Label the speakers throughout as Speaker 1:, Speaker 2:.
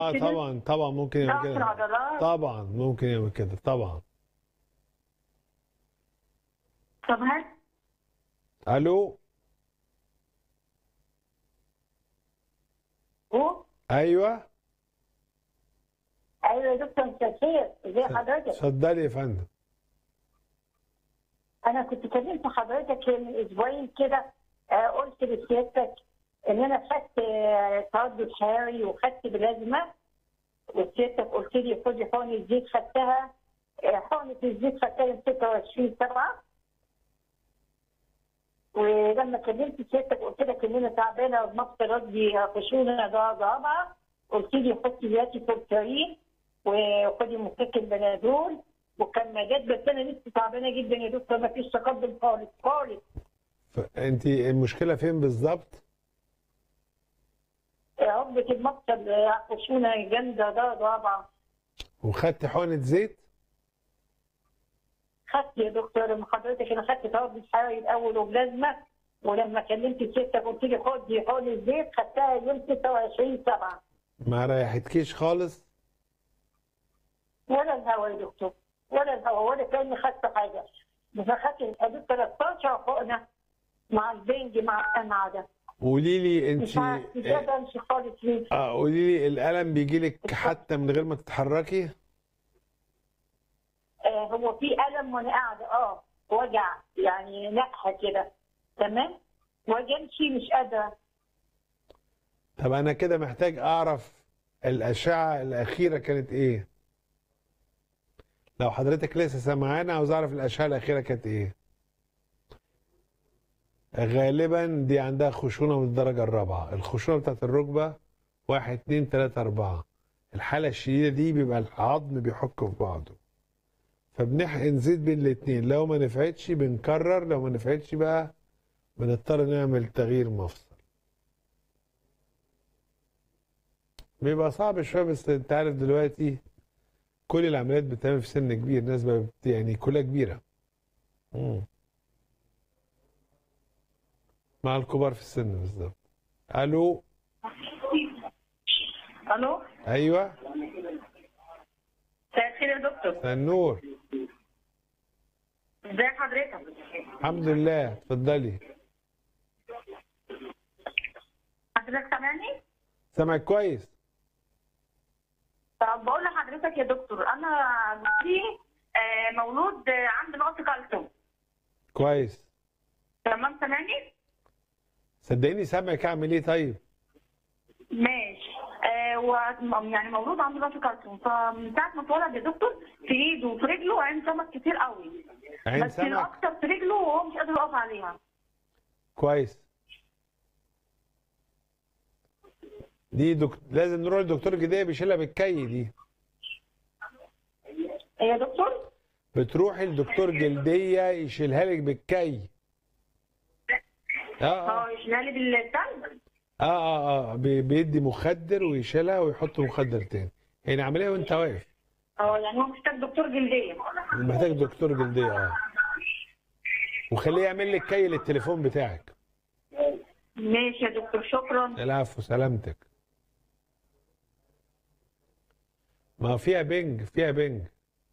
Speaker 1: اه
Speaker 2: كده؟
Speaker 1: طبعا طبعا ممكن يعمل
Speaker 2: ضعف
Speaker 1: كده
Speaker 2: العضلات
Speaker 1: طبعا ممكن يعمل كده طبعا
Speaker 2: طب هل
Speaker 1: الو
Speaker 2: هو
Speaker 1: ايوه
Speaker 2: ايوه يا دكتور مساء الخير ازي حضرتك
Speaker 1: اتفضلي يا فندم
Speaker 2: انا كنت كلمت حضرتك من اسبوعين كده آه، قلت لسيادتك ان انا خدت آه، تردد حراري وخدت بلازما وسيادتك قلت لي خدي حقنه الزيت خدتها آه، حقنه الزيت خدتها يوم 26 7 ولما كلمت سيادتك قلت لك ان انا تعبانه ومصر ردي خشونه درجه رابعه قلت لي حطي دلوقتي فورترين وخدي مسكن بنادول وكمادات بس انا لسه تعبانه جدا يا دكتور ما فيش تقدم خالص خالص
Speaker 1: انت المشكله فين بالظبط
Speaker 2: عقدة المفصل خشونه جامده درجه رابعه
Speaker 1: وخدت حقنه زيت
Speaker 2: خدت يا دكتور من حضرتك انا خدت تردد حراري الاول وبلازما ولما كلمت سيادتك قلت لي خدي حقنه الزيت خدتها يوم 26 7
Speaker 1: ما ريحتكيش خالص
Speaker 2: ولا الهوا يا دكتور ولا الهوا ولا كاني خدت حاجه بس خدت حدود 13 حقنه مع البنج مع القمع ده
Speaker 1: قولي لي
Speaker 2: مش
Speaker 1: انت
Speaker 2: عارف مش قادره امشي خالص ليه
Speaker 1: اه قولي لي الالم بيجي لك حتى من غير ما تتحركي
Speaker 2: آه هو في الم وانا قاعده اه وجع يعني نقحه كده تمام واجي امشي مش قادره
Speaker 1: طب انا كده محتاج اعرف الاشعه الاخيره كانت ايه لو حضرتك لسه سامعانا عاوز اعرف الاشعه الاخيره كانت ايه غالبا دي عندها خشونه من الدرجه الرابعه الخشونه بتاعت الركبه واحد اتنين تلاته اربعه الحاله الشديده دي بيبقى العظم بيحك في بعضه فبنحقن زيت بين الاتنين لو ما نفعتش بنكرر لو ما نفعتش بقى بنضطر نعمل تغيير مفصل بيبقى صعب شويه بس انت عارف دلوقتي كل العمليات بتتعمل في سن كبير ناس بقى بت- يعني كلها كبيره مم. مع الكبار في السن بالظبط الو
Speaker 2: الو
Speaker 1: ايوه
Speaker 2: مساء الخير يا دكتور
Speaker 1: مساء النور
Speaker 2: ازي حضرتك
Speaker 1: الحمد لله اتفضلي
Speaker 2: حضرتك سامعني
Speaker 1: سامعك كويس
Speaker 2: طب بقول لحضرتك يا دكتور انا جوزي آه، مولود آه، عنده نقص كالسيوم
Speaker 1: كويس
Speaker 2: تمام سامعني
Speaker 1: صدقيني سامعك اعمل ايه طيب
Speaker 2: ماشي آه و يعني مولود عنده نقص كالسيوم فمن ساعه ما اتولد يا دكتور في ايده وفي رجله عين سمك كتير قوي
Speaker 1: عين
Speaker 2: بس
Speaker 1: سمك
Speaker 2: الاكتر في رجله وهو مش قادر يقف عليها
Speaker 1: كويس دي دك... لازم نروح للدكتور الجديه بيشيلها بالكي دي
Speaker 2: إيه يا دكتور
Speaker 1: بتروحي لدكتور جلديه يشيلها لك بالكي اه اه
Speaker 2: اه يشيلها لي بالتلج
Speaker 1: اه اه, آه. بي- بيدي مخدر ويشيلها ويحط مخدر تاني يعني عمليه وانت واقف
Speaker 2: اه يعني هو محتاج دكتور جلديه
Speaker 1: محتاج دكتور جلديه اه وخليه يعمل لك كي للتليفون بتاعك
Speaker 2: ماشي يا دكتور شكرا
Speaker 1: العفو سلامتك ما فيها بنج فيها بنج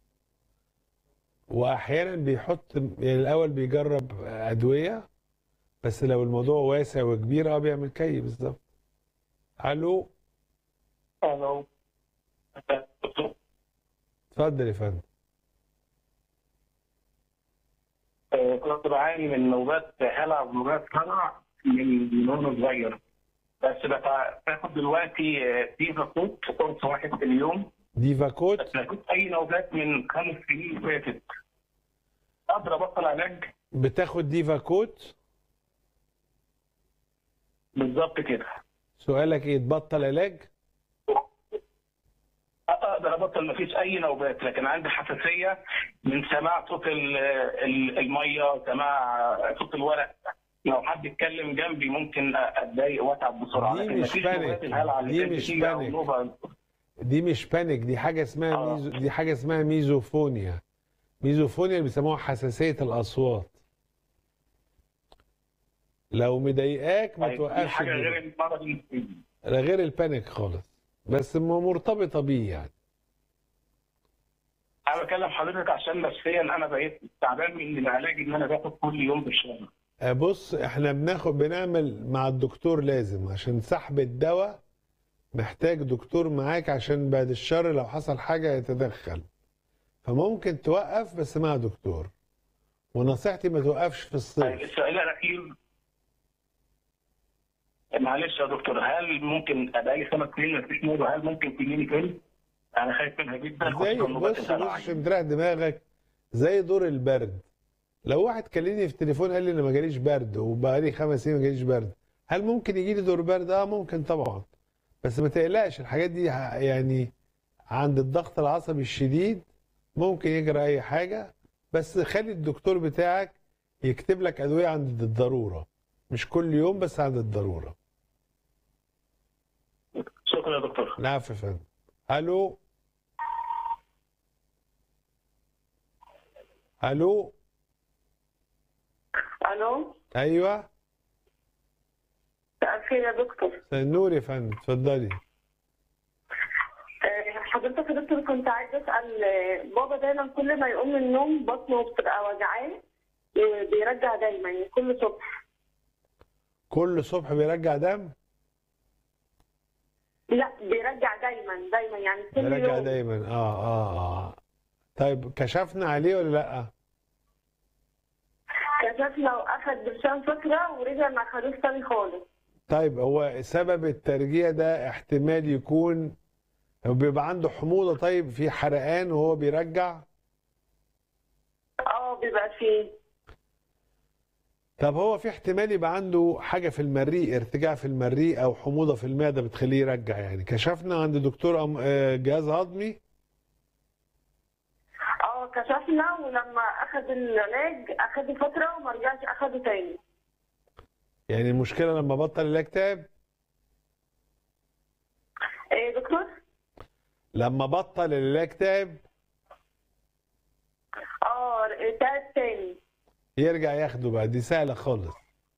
Speaker 1: واحيانا بيحط يعني الاول بيجرب ادويه بس لو الموضوع واسع وكبير اه بيعمل كي بالظبط الو
Speaker 3: الو
Speaker 1: اتفضل يا فندم
Speaker 3: آه، كنت بعاني من نوبات هلع ونوبات هلع من من وانا صغير بس بتع- باخد دلوقتي آه، ديفا كوت قرص واحد في اليوم
Speaker 1: ديفا كوت
Speaker 3: بس كنت اي نوبات من خمس سنين فاتت اقدر ابطل علاج
Speaker 1: بتاخد ديفا كوت
Speaker 3: بالظبط كده
Speaker 1: سؤالك ايه تبطل علاج
Speaker 3: اقدر ابطل مفيش اي نوبات لكن عندي حساسيه من سماع صوت ال- ال- الميه سماع صوت الورق لو حد اتكلم جنبي ممكن اتضايق واتعب بسرعه
Speaker 1: دي
Speaker 3: لكن
Speaker 1: مش
Speaker 3: مفيش
Speaker 1: بانيك.
Speaker 3: نوبات الهلع اللي
Speaker 1: دي
Speaker 3: كانت
Speaker 1: مش
Speaker 3: بتيجي أو
Speaker 1: بانيك.
Speaker 3: نوبة
Speaker 1: دي مش بانيك دي حاجه اسمها
Speaker 3: آه.
Speaker 1: ميزو دي حاجه اسمها ميزوفونيا ميزوفونيا اللي بيسموها حساسيه الاصوات لو مضايقاك ما
Speaker 3: طيب، دي
Speaker 1: توقفش
Speaker 3: حاجه غير
Speaker 1: الدنيا.
Speaker 3: المرض
Speaker 1: لا غير البانيك خالص بس م- مرتبطه بيه يعني
Speaker 3: انا بكلم حضرتك عشان نفسيا انا بقيت تعبان من العلاج ان انا باخد كل يوم بالشهر
Speaker 1: آه، بص احنا بناخد بنعمل مع الدكتور لازم عشان سحب الدواء محتاج دكتور معاك عشان بعد الشر لو حصل حاجة يتدخل فممكن توقف بس مع دكتور ونصيحتي ما توقفش في
Speaker 3: طيب
Speaker 1: الصيف
Speaker 3: السؤال الاخير معلش يا دكتور هل ممكن ابقى لي خمس سنين مفيش نور وهل ممكن تجيني تاني؟ انا خايف منها جدا
Speaker 1: زي
Speaker 3: خصوصاً نوبات
Speaker 1: بص بص
Speaker 3: الهلع.
Speaker 1: عشان تريح دماغك زي دور البرد لو واحد كلمني في التليفون قال لي انا ما جاليش برد وبقى لي خمس سنين ما جاليش برد هل ممكن يجي لي دور برد؟ اه ممكن طبعا بس ما تقلقش الحاجات دي ه- يعني عند الضغط العصبي الشديد ممكن يجرى اي حاجه بس خلي الدكتور بتاعك يكتب لك ادويه عند الضروره مش كل يوم بس عند الضروره
Speaker 3: شكرا يا دكتور
Speaker 1: العفو يا فندم الو الو
Speaker 4: الو
Speaker 1: ايوه
Speaker 4: مساء الخير يا دكتور
Speaker 1: النور يا فندم اتفضلي
Speaker 4: آه، حضرتك يا دكتور كنت عايزه اسال آه، بابا دايما كل ما يقوم من النوم بطنه بتبقى وجعاه بيرجع دايما يعني كل صبح
Speaker 1: كل صبح بيرجع دم
Speaker 4: لا بيرجع دايما دايما يعني كل
Speaker 1: بيرجع
Speaker 4: يوم
Speaker 1: دايما اه اه اه طيب كشفنا عليه ولا لا
Speaker 4: كشفنا واخد برشام فتره ورجع ما خدوش تاني خالص
Speaker 1: طيب هو سبب الترجيع ده احتمال يكون هو بيبقى عنده حموضة طيب في حرقان وهو بيرجع
Speaker 4: اه بيبقى فيه
Speaker 1: طب هو في احتمال يبقى عنده حاجة في المريء ارتجاع في المريء أو حموضة في المعدة بتخليه يرجع يعني كشفنا عند دكتور أم- آه، جهاز هضمي
Speaker 4: اه كشفنا ولما اخد العلاج اخده فتره وما رجعش اخده تاني
Speaker 1: يعني المشكلة لما بطل العلاج تعب
Speaker 4: ايه دكتور
Speaker 1: لما بطل العلاج تعب
Speaker 4: اه تعب تاني
Speaker 1: يرجع ياخده بقى دي سهلة خالص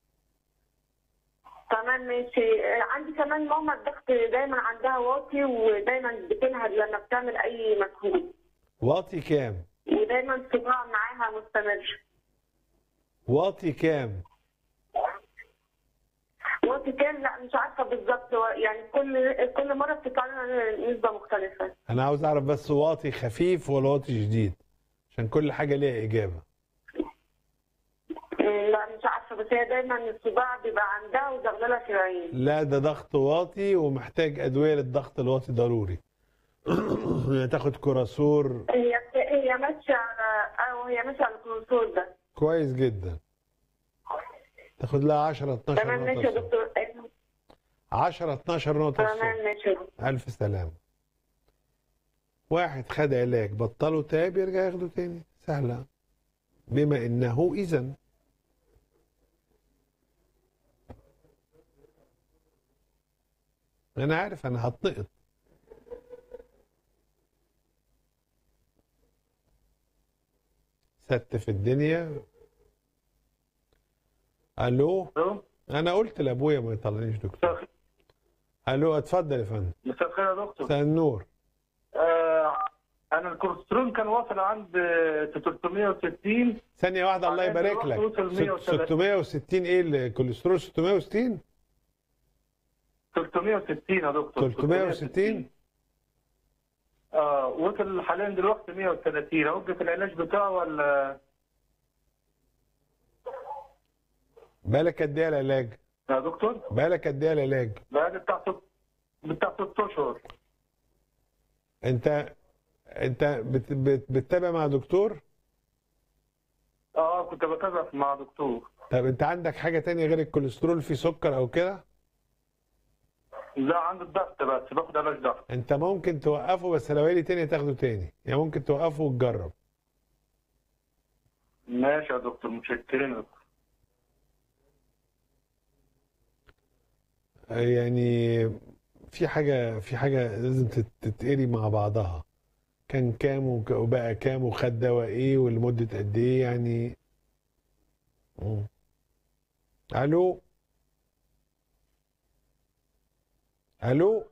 Speaker 4: تمام ماشي آه، عندي كمان ماما الضغط دايما عندها واطي ودايما بتنهج لما بتعمل اي مجهود
Speaker 1: واطي كام
Speaker 4: ودايما صداع معاها مستمر
Speaker 1: واطي كام
Speaker 4: واطي كام لا مش عارفه بالظبط هو يعني كل كل مره بتطلع لنا نسبه مختلفه
Speaker 1: أنا عاوز أعرف بس واطي خفيف ولا واطي شديد عشان كل حاجة ليها إجابة
Speaker 4: مم، لا مش عارفه بس هي دايما الصداع بيبقى عندها وزغلله في العين
Speaker 1: لا ده ضغط واطي ومحتاج أدوية للضغط الواطي ضروري يعني تاخد كوراسور
Speaker 4: هي هي ماشيه على اه هي ماشيه على الكونسول ده
Speaker 1: كويس جدا تاخد لها 10 12
Speaker 4: تمام ماشي
Speaker 1: نقطة
Speaker 4: يا
Speaker 1: الصبح.
Speaker 4: دكتور
Speaker 1: 10 12 نقطة الصبح
Speaker 4: تمام ماشي يا دكتور.
Speaker 1: ألف سلامة واحد خد علاج بطله تاب يرجع ياخده تاني سهلة بما إنه إذا أنا عارف أنا هتنقط ست في الدنيا ألو
Speaker 3: ألو؟
Speaker 1: أنا قلت لأبويا ما يطلعنيش دكتور
Speaker 3: مساء
Speaker 1: ألو اتفضل يا فندم
Speaker 3: مساء الخير يا دكتور
Speaker 1: مساء النور
Speaker 3: آه انا الكوليسترول كان واصل عند آه، 360
Speaker 1: ثانية واحدة الله
Speaker 3: بعدين
Speaker 1: يبارك
Speaker 3: رحت
Speaker 1: لك
Speaker 3: وصل
Speaker 1: ست-
Speaker 3: 130.
Speaker 1: 660 ايه الكوليسترول 660
Speaker 3: 360 يا دكتور
Speaker 1: 360
Speaker 3: اه وصل حاليا دلوقتي 130 اوقف العلاج بتاعه ولا
Speaker 1: بالك قد ايه العلاج؟
Speaker 3: يا دكتور؟
Speaker 1: بالك قد ايه العلاج؟
Speaker 3: بعد بتاع ست بتاع ست اشهر
Speaker 1: انت انت بت بت بتتابع مع دكتور؟
Speaker 3: اه كنت بتابع مع دكتور
Speaker 1: طب انت عندك حاجة تانية غير الكوليسترول في سكر او كده؟
Speaker 3: لا عندي الضغط بس باخد علاج ضغط
Speaker 1: انت ممكن توقفه بس لو لي تاني تاخده تاني يعني ممكن توقفه وتجرب
Speaker 3: ماشي يا دكتور متشكرين يا دكتور.
Speaker 1: يعني في حاجة في حاجة لازم تت- تتقري مع بعضها كان كام وك- وبقى كام وخد دواء ايه ولمدة قد ايه يعني مم. الو الو